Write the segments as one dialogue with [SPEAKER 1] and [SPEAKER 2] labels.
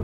[SPEAKER 1] చెప్పు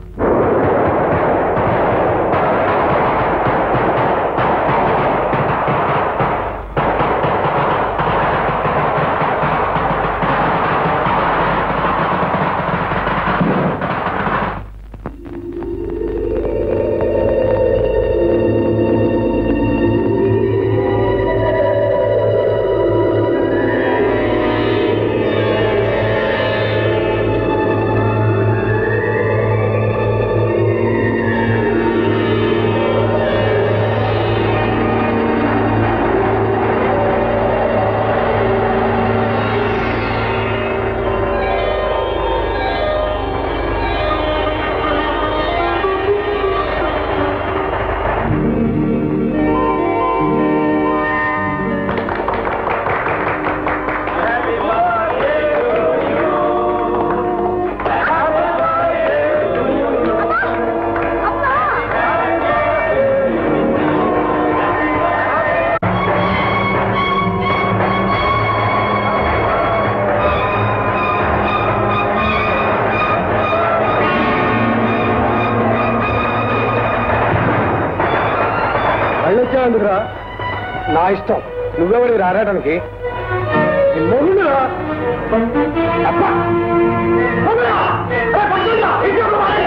[SPEAKER 2] మళ్ళీ వచ్చావందుకురా నా ఇష్టం నువ్వెవడి రారాటానికి మొన్నురా అబ్బా వదరా! ఏ, పట్టుకుంటా! ఇంట్లో పట్టుకోవాలి!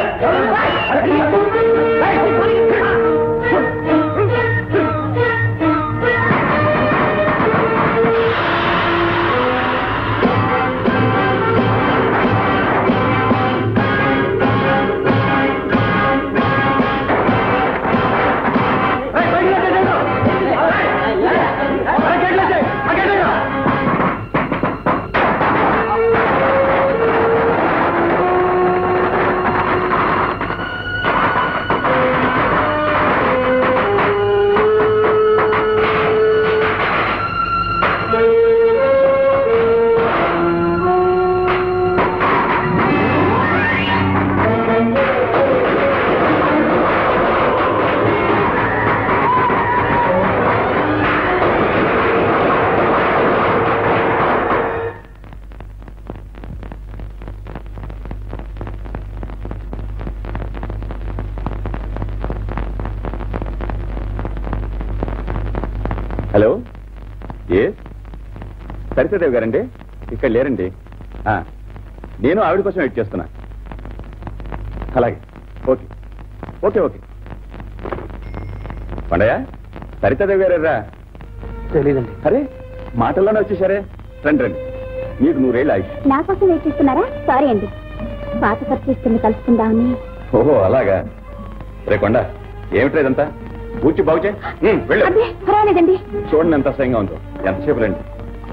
[SPEAKER 2] ఏయ్! ఏయ్, బయటికి వచ్చేసేయ్! ఏయ్! ఆ గేట్లు వేసేయ్! ఆ గేట్లు వేయరా!
[SPEAKER 3] హలో ఏ సరితాదేవి గారండి ఇక్కడ లేరండి ఆ, నేను ఆవిడ కోసం వెయిట్ చేస్తున్నా అలాగే okay okay okay Pandayya Saritadevi గారా
[SPEAKER 2] తెలీదండి
[SPEAKER 3] అరే మాటల్లోనే వచ్చేసారే రండి రండి మీకు నూరేళ్ళు ఆయుష్
[SPEAKER 1] నా కోసం వెయిట్ చేస్తున్నారా సారీ అండి పాత పరిస్థితుల్ని కలుసుకుందామని
[SPEAKER 3] ఓహో అలాగా రే కొండ ఏమిట్రా ఇదంతా కూర్చి బాగు చేయి ఉమ్, వెళ్ళు
[SPEAKER 1] అదే పర్వాలేదండి
[SPEAKER 3] చూడండి ఎంత అసహ్యంగా ఉందో ఎంతసేపు రండి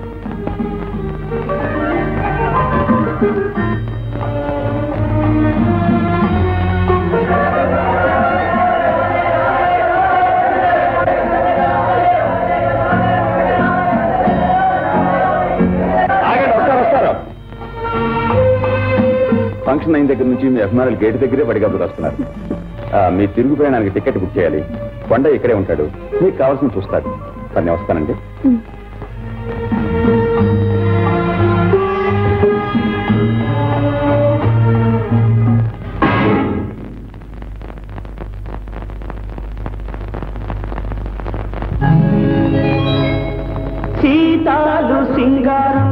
[SPEAKER 3] ఆగండి వస్తారు వస్తారు ఫంక్షన్ అయిన దగ్గర నుంచి మీ అభిమానులు గేట్ దగ్గరే పడిగప్పుడు వస్తున్నారు ఆ, మీ తిరుగు ప్రయాణానికి టికెట్ బుక్ చేయాలి కొండ ఇక్కడే ఉంటాడు మీకు కావాల్సిన చూస్తాడు కానీ వస్తానండి
[SPEAKER 4] సీతాలు సింగారం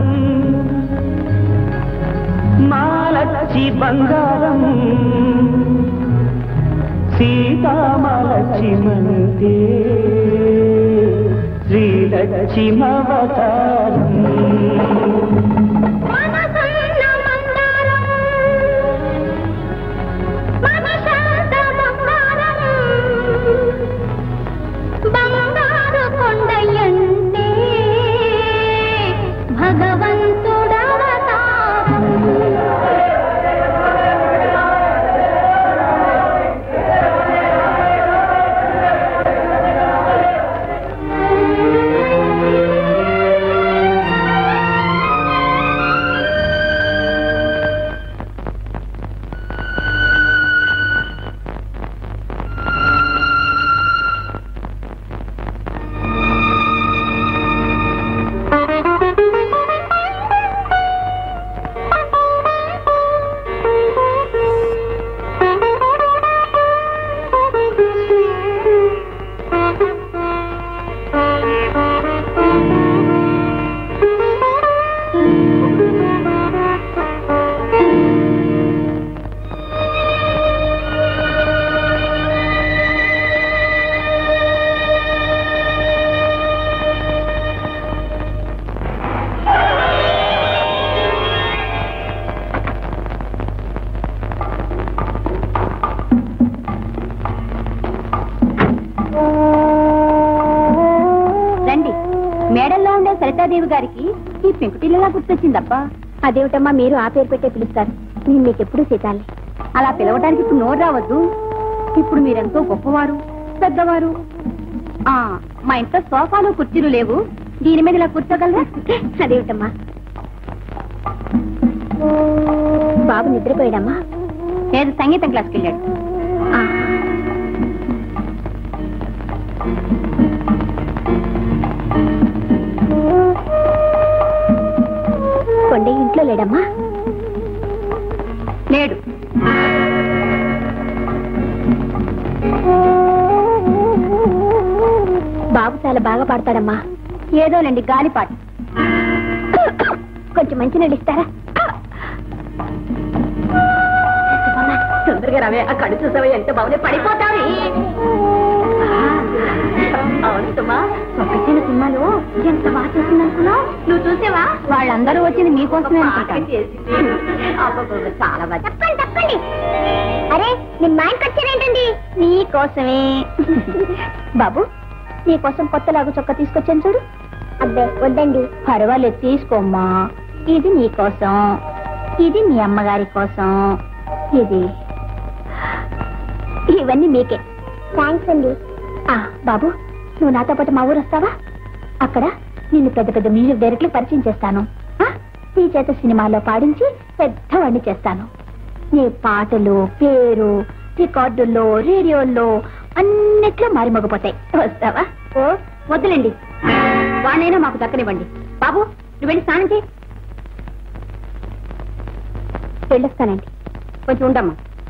[SPEAKER 4] మాలచ్చి బంగారం సీతామలక్ష్మంతే శ్రీలక్ష్మవతారం
[SPEAKER 1] బంగారు కొండయంటే భగవంతుడవతారం మేడల్లో ఉండే సరితాదేవి గారికి ఈ పెంకుటిల్లలా గుర్తొచ్చిందబ్బా అదేమిటమ్మా మీరు ఆ పేరు పెట్టే పిలుస్తారు నేను మీకు ఎప్పుడు సీతాలి అలా పిలవడానికి ఇప్పుడు నోరు రావద్దు ఇప్పుడు మీరెంతో గొప్పవారు పెద్దవారు ఆ మా ఇంట్లో సోఫాలు కుర్చీలు లేవు దీని మీద ఇలా కూర్చోగలరా అదేమిటమ్మా బాబు నిద్రపోయాడమ్మా ఏది సంగీతం క్లాస్కి వెళ్ళాడు ఆ. కొండ ఇంట్లో లేడమ్మా లేడు బాబు చాలా బాగా పాడతాడమ్మా ఏదోనండి గాలిపాట కొంచెం మంచి నీళ్ళు ఇస్తారా తొందరగా రావే ఆ కడు చూసావే ఎంత బాగుంది పడిపోతావి అవును సుమా ఒకటైన సినిమాలో ఎంత బాగా చేసింది అనుకున్నావు నువ్వు చూసావా వాళ్ళందరూ వచ్చింది మీకోసమే అనుకుంటాను చాలా బాగా చెప్పండి చెప్పండి అరే నేను మా ఇంటికి వచ్చారేంటండి నీకోసమే బాబు నీకోసం కొత్త లాగు చొక్క తీసుకొచ్చాను చూడు అబ్బే వద్దండి పర్వాలేదు తీసుకోమ్మా ఇది నీకోసం ఇది మీ అమ్మగారి కోసం ఇది ఇవన్నీ మీకే థ్యాంక్స్ అండి బాబు నువ్వు నాతో పాటు మా ఊరు వస్తావా అక్కడ నిన్ను పెద్ద పెద్ద మ్యూజిక్ డైరెక్ట్లు పరిచయం చేస్తాను ఆ? నీ చేత సినిమాలో పాడించి పెద్దవాడిని చేస్తాను నీ పాటలు పేరు రికార్డుల్లో రేడియోల్లో అన్నిట్లో మారిమోగిపోతాయి వస్తావా ఓ వద్దులేండి వాడినైనా మాకు దక్కనివ్వండి బాబు నువ్వు వెళ్ళి స్నానం చేయి వెళ్ళొస్తానండి కొంచెం ఉండమ్మా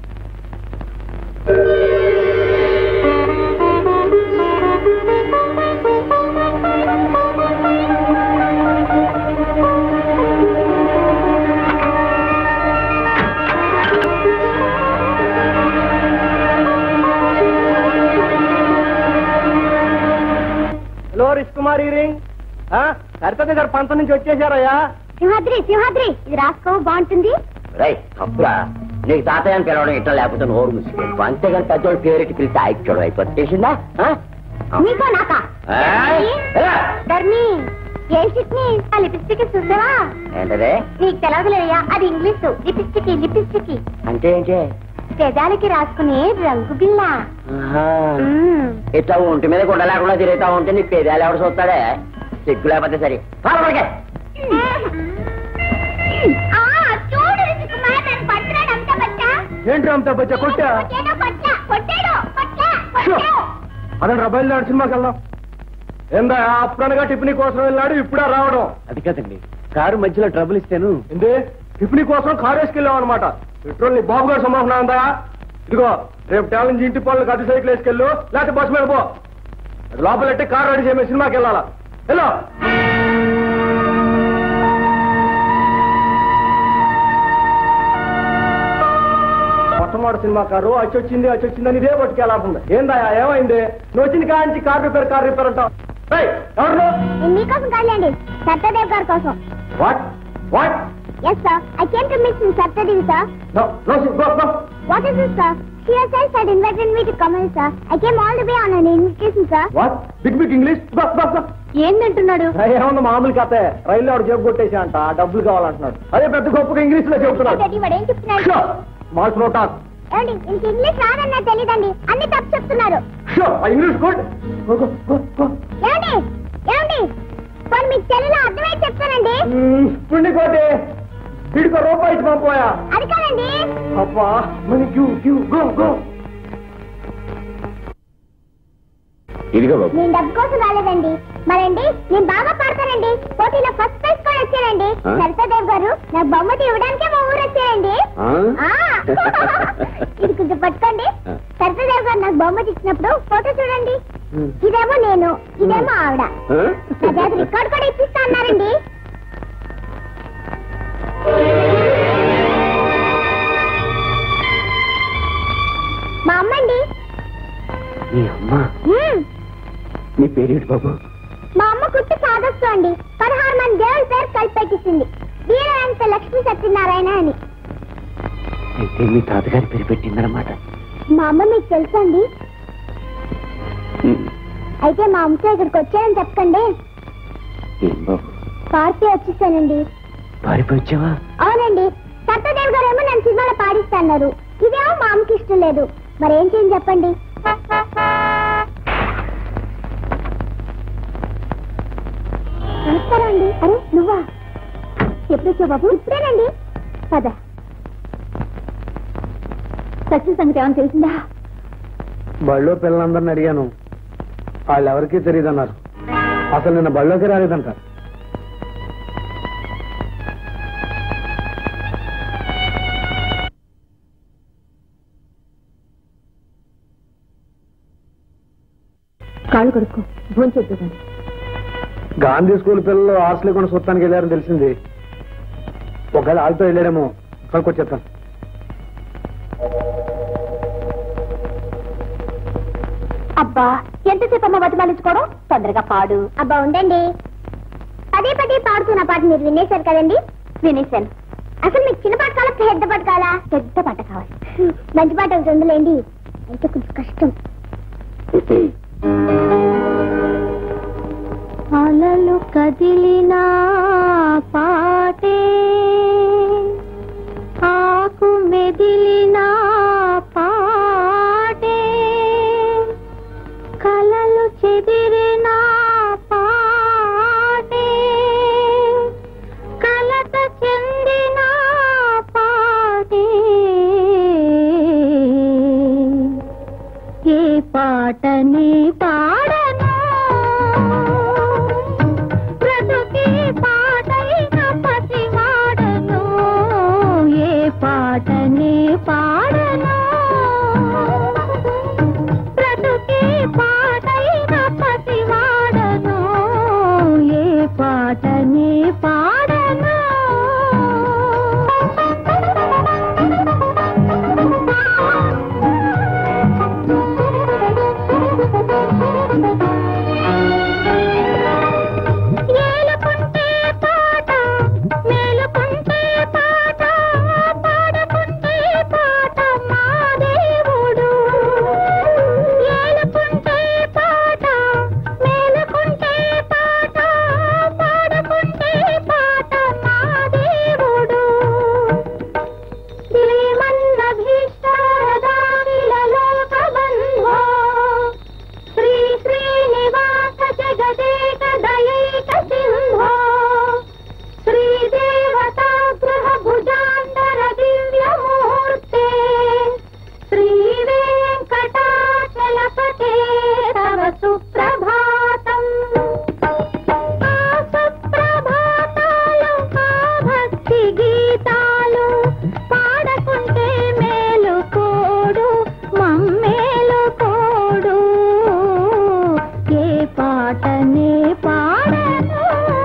[SPEAKER 2] హలో రిష్ కుమార్ రింగ్ సరిపతి గారు పంత నుంచి వచ్చేసారయ్యా
[SPEAKER 1] సింహాద్రి సింహాద్రి ఇది రాసుకో బాగుంటుంది
[SPEAKER 5] రై తప్పురా నీకు తాతయ్య అని పిలవడం ఇట్లా లేకపోతే నోరు ముసుకెళ్ళి అంతేగాని పెద్దోళ్ళు పేరెట్టి పిలిస్తే ఐక్యడం అయిపోతుంది చేసిందా ఆ?
[SPEAKER 1] నీకో నాకా
[SPEAKER 5] ఏయ్, ఎలా?
[SPEAKER 1] ధర్మి ఏ చిట్ని ఆ లిప్స్టిక్ చూసావా
[SPEAKER 5] ఏంటదే
[SPEAKER 1] నీకు తెలవదులేయ్యా అది ఇంగ్లీష్ లిప్స్టిక్ లిప్స్టిక్
[SPEAKER 5] అంటే ఏంటి
[SPEAKER 1] పెదాలకి రాసుకునే రంగు బిల్ల
[SPEAKER 5] ఆహా.
[SPEAKER 1] మ్మ్.
[SPEAKER 5] ఇట్లా ఒంటి మీద గుండ లేకుండా తిరుగుతా ఉంటే నీ పేదాలు ఎవడు చూస్తాడే సిగ్గు లేకపోతే సరే పాలపడికే
[SPEAKER 1] ఆ, చూడు రిషికుమార్ నన్ను పడుతున్నాడు అంత బచ్చా
[SPEAKER 2] ఏంటి అంత బచ్చ కొట్టా
[SPEAKER 1] కొట్టాడు పట్ల కొట్టాడు పట్ల కొట్టాడు
[SPEAKER 2] అదే బయలుదేరి సినిమాకి వెళ్దాం ఏందా అప్పుడనగా టిఫిన్ కోసం వెళ్ళాడు ఇప్పుడే రావడం
[SPEAKER 5] అది కదండి కారు మధ్యలో ట్రబుల్ ఇస్తాను
[SPEAKER 2] ఏంది టిఫిన్ కోసం కారు వేసుకెళ్ళాం అనమాట పెట్రోల్ నీ బాబు గారు సంబంధం ఉందా ఇదిగో రేపు టాలెంట్ ఇంటి పనులకు అతి సైకిల్ వేసుకెళ్ళు లేకపోతే బస్సు మీద పో అది లోపల పెట్టి కారు రెడీ చేయమే సినిమాకి వెళ్ళాలా వెళ్ళు మొట్టమొదటి సినిమా కారు అచ్చి వచ్చింది అచ్చి వచ్చిందని ఇదే పట్టుకెళ్ళాల్సింది ఏందా ఏమైంది నువ్వు వచ్చింది కాంచి కార్ రిపేర్ కార్ రిపేర్ అంటావు ఏయ్, ఎవరు నువ్వు?
[SPEAKER 1] నేను మీకోసం కాదులేండి సత్యదేవ్ గారి కోసం
[SPEAKER 2] what what
[SPEAKER 1] yes sir I came to meet Satyadev sir
[SPEAKER 2] no no go go
[SPEAKER 1] what is this sir Here says had invited me to come in, sir. I came all the way on an invitation, sir.
[SPEAKER 2] What big big English బస్ బస్ బస్
[SPEAKER 1] ఏందంటున్నాడు
[SPEAKER 2] ఏమన్నా మామూలు కథ రైల్లో ఆవిడ జేబు కొట్టేసి అంట డబ్బులు కావాలంటున్నాడు అదే పెద్ద గొప్పగా ఇంగ్లీష్ లో చెబుతున్నాడు
[SPEAKER 1] డాడీ వాడు ఏం చెప్తున్నాడు
[SPEAKER 2] స్మాల్ నో టాక్
[SPEAKER 1] ఏమండి ఇంక ఇంగ్లీష్ రాదన్నా తెలీదండి అన్ని తప్పు చెప్తున్నారు
[SPEAKER 2] ఇంగ్లీష్ గుడ్
[SPEAKER 1] ఏమండి ఏమండి పోనీ మీకు తెలుగులో అర్థమై చెప్తానండి
[SPEAKER 2] పుండి కోటి వీడికో రూపాయి ఇచ్చి పంపోయా
[SPEAKER 1] అది కాదండి
[SPEAKER 2] అబ్బా మన క్యూ క్యూ గో గో
[SPEAKER 3] ఇదిగో బాబు
[SPEAKER 1] నేను డబ్బు కోసం రాలేదండి మరండి నేను బాగా పాడతానండి పోటీలో ఫస్ట్ ప్రైజ్ కూడా వచ్చానండి
[SPEAKER 3] ఆ?
[SPEAKER 1] సరితాదేవ్ గారు నాకు బహుమతి ఇవ్వడానికే మా ఊరు వచ్చారండి
[SPEAKER 3] ఆ?
[SPEAKER 1] ఆ. ఇది కొంచెం పట్టుకోండి
[SPEAKER 3] ఆ.
[SPEAKER 1] సరితాదేవ్ గారు నాకు బహుమతి ఇచ్చినప్పుడు ఫోటో చూడండి ఇదేమో నేను ఇదేమో ఆవిడ
[SPEAKER 3] ఆ?
[SPEAKER 1] నా చేత రికార్డు కూడా ఇప్పిస్తా అన్నారండి మా అమ్మండి
[SPEAKER 5] నీ అమ్మ
[SPEAKER 1] మ్మ్.
[SPEAKER 5] నీ పేరేంటి బాబు
[SPEAKER 1] మా అమ్మ కుట్టి సాగస్తూ అండి పదహారు మంది దేవుల పేరు కలిపెట్టింది వీరాంత లక్ష్మీ సత్యనారాయణ అని
[SPEAKER 5] అయితే మీ తాతగారి పేరు పెట్టిందనమాట
[SPEAKER 1] మా అమ్మ మీకు తెలుసా అండి అయితే మా అమ్మతో ఇక్కడికి వచ్చానని చెప్పకండి
[SPEAKER 5] ఏం బాబు
[SPEAKER 1] పార్టీ వచ్చేసానండి
[SPEAKER 5] పారిపోయి వచ్చావా
[SPEAKER 1] అవునండి సత్యదేవ్ గారు ఏమో నన్ను సినిమాలో పాడిస్తున్నారు ఇదేమో మా అమ్మకి ఇష్టం లేదు మరేం చేయని చెప్పండి నమస్కారం అండి అరే నువ్వా ఎప్పుడు వచ్చావు బాబు ఇప్పుడేనండి పద సత్య సంగతి ఏమైనా తెలిసిందా
[SPEAKER 2] బళ్ళో పిల్లలందరిని అడిగాను వాళ్ళు ఎవరికీ తెలియదు అన్నారు అసలు నిన్న బళ్ళోకి రాలేదంట
[SPEAKER 1] కాళ్ళు కొడుకో భోంచొద్దు కానీ
[SPEAKER 2] గాంధీ స్కూల్ పిల్లలు హాస్టల్ కూడా చూడటానికి వెళ్ళారని తెలిసింది ఒకవేళ వాళ్ళతో వెళ్ళాడేమో కనుక్కొచ్చేస్తాను
[SPEAKER 1] అబ్బా ఎంతసేపు అమ్మ బతిమాలించుకోవడం తొందరగా పాడు అబ్బా ఉండండి పదే పదే పాడుతున్న పాట మీరు వినేశారు కదండి వినేశాను అసలు మీకు చిన్న పాట కావాలా పెద్ద పాట కావాలా పెద్ద పాట కావాలి మంచి పాట ఒకటి ఉందిలేండి అయితే కొంచెం కష్టం అలలు కదిలినా పాటే ఆకు మెదిలినా పాటే కలలు చెదిరిన పాటే కలత చెందిన పాటే ఏ పాటని పాడను బ్రతుకే పాటైన పసివాడను ఏ పాటని పాడను బ్రతుకే పాటైన పసివాడను ఏ పాటని పాడను ఏలుకుంటే పాట మేలుకుంటే పాట పాడుకుంటే పాట మా దేవుడు ఏలుకుంటే పాట మేలుకుంటే పాట పాడుకుంటే పాట మా దేవుడు శ్రీమన్న భీష్టారదాఖిలలోకబంధో శ్రీ శ్రీనివాస జగదేక దయైక సింహో శ్రీదేవతాగృహ భుజాంతర దివ్యమూర్తే శ్రీ వెంకటాచలపతే తవ సుప్రభాతం ఆ సుప్రభాతాలు ఆ భక్తి గీతాలు పాడకుంటే మేలు కోడు మమ్మేలు కోడు ఏ పాటనే పాడను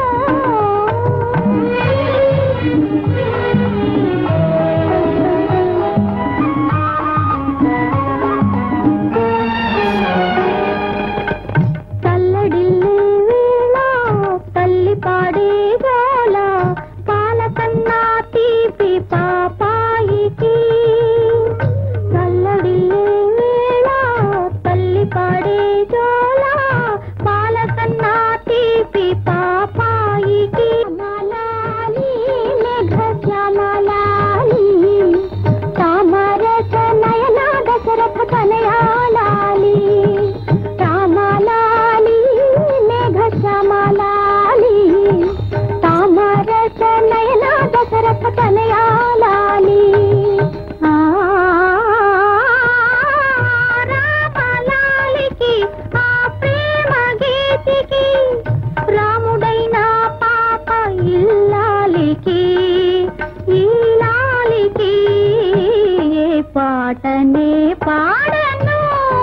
[SPEAKER 1] తల్లడిల్లి వేళ తల్లి పాడే గోల పాల కన్నా తీపి పాపాయికి తల్లడిల్లి వేళ తల్లి పాడే జోల పాల కన్నా తీపి పాపాయికి మలాలి మేఘ శ్యామలాలి తామరస నయన దశరథ కనయాలాలి రామలాలి మేఘ శ్యామలాలి తామరస నయన దశరథ కనయాలాలి ఆ, రామలాలికి ఆ ప్రేమ గీతికి రాముడైన పాప ఇల్లాలికి ఈలాలికి ఏ పాటనే పాడను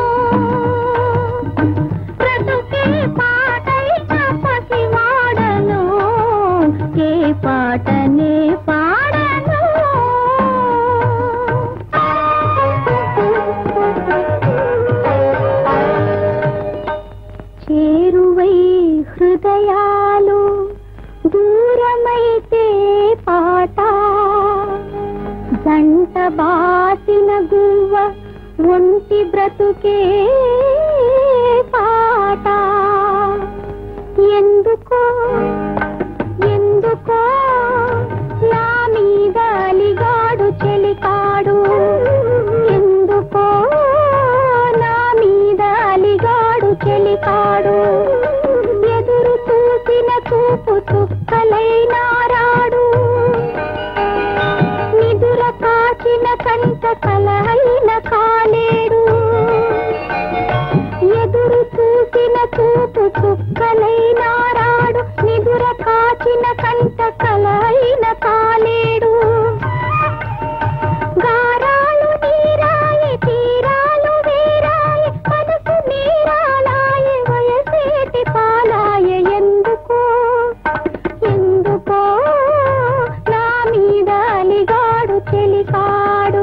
[SPEAKER 1] బ్రతుకే పాటైన పసివాడను ఏ పాటనే పాడను చేరువై హృదయాలు దూరమైతే పాట జంట బాసిన గువ్వ ఒంటి బ్రతుకే పాట ఎందుకో ఎందుకో నా మీద అలిగాడు చెలికాడు ఎందుకో నా మీద అలిగాడు చెలికాడు ఎదురు చూసిన చూపు చుక్కలైనారాడు నిదుర కాచిన కంట కలహైన కాలేడు ఎదురు చూసిన చూపు చుక్కలైనారాడు నిదుర కాచిన కంట కలైన కాలేడు గారాలు నీరాయి తీరాలు వీరాయ మనసు నీరాలాయ వయసేటి పాలాయ ఎందుకో ఎందుకో నా మీద అలిగాడు చెలికాడు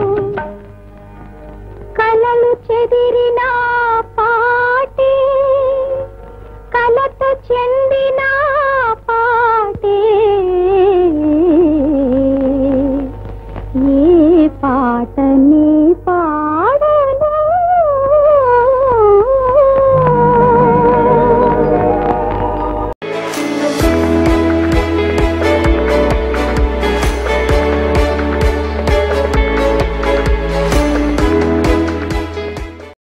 [SPEAKER 1] కలలు చెదిరిన పాటే కలత చెందిన పాటే ఏ పాటనే